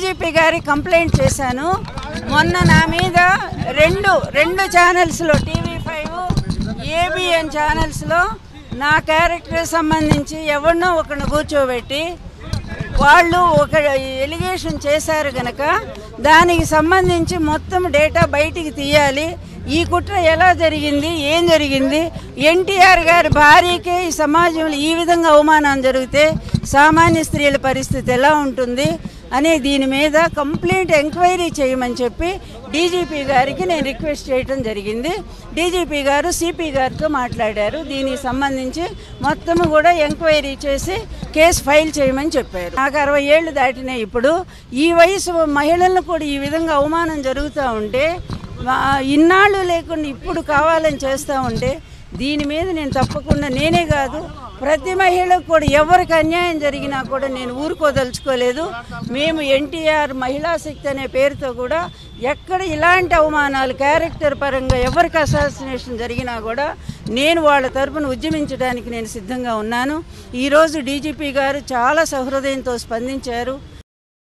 DGP గారి complaint చేశాను మొన్న నా మీద రెండు రెండు ఛానల్స్లో టీవీ ఫైవ్ ఏబిఎన్ ఛానల్స్లో నా క్యారెక్టర్ సంబంధించి ఎవరినో ఒకరిని కూర్చోబెట్టి వాళ్ళు ఒక ఎలిగేషన్ చేశారు గనక దానికి సంబంధించి మొత్తం డేటా బయటికి తీయాలి ఈ కుట్ర ఎలా జరిగింది ఏం జరిగింది ఎన్టీఆర్ గారి భార్యకే ఈ సమాజంలో ఈ విధంగా అవమానం జరిగితే సామాన్య స్త్రీల పరిస్థితి ఎలా ఉంటుంది అనే దీని మీద కంప్లీట్ ఎంక్వైరీ చేయమని చెప్పి డీజీపీ గారికి నేను రిక్వెస్ట్ చేయడం జరిగింది డీజీపీ గారు సిపి గారితో మాట్లాడారు దీనికి సంబంధించి మొత్తము కూడా ఎంక్వైరీ చేసి కేసు ఫైల్ చేయమని చెప్పారు నాకు అరవై ఏళ్ళు దాటినాయి ఇప్పుడు ఈ వయసు మహిళలను కూడా ఈ విధంగా అవమానం జరుగుతూ ఉంటే వా- ఇన్నాళ్ళు లేకుండా ఇప్పుడు కావాలని చేస్తూ ఉంటే దీని మీద నేను తప్పకుండా నేనే కాదు ప్రతి మహిళకు కూడా ఎవరికి అన్యాయం జరిగినా కూడా నేను ఊరుకోదలుచుకోలేదు మేము ఎన్టీఆర్ మహిళా శక్తి అనే పేరుతో కూడా ఎక్కడ ఇలాంటి అవమానాలు క్యారెక్టర్ పరంగా ఎవరికి అసాసినేషన్ జరిగినా కూడా నేను వాళ్ళ తరపున ఉద్యమించడానికి నేను సిద్ధంగా ఉన్నాను ఈరోజు డీజీపీ గారు చాలా సహృదయంతో స్పందించారు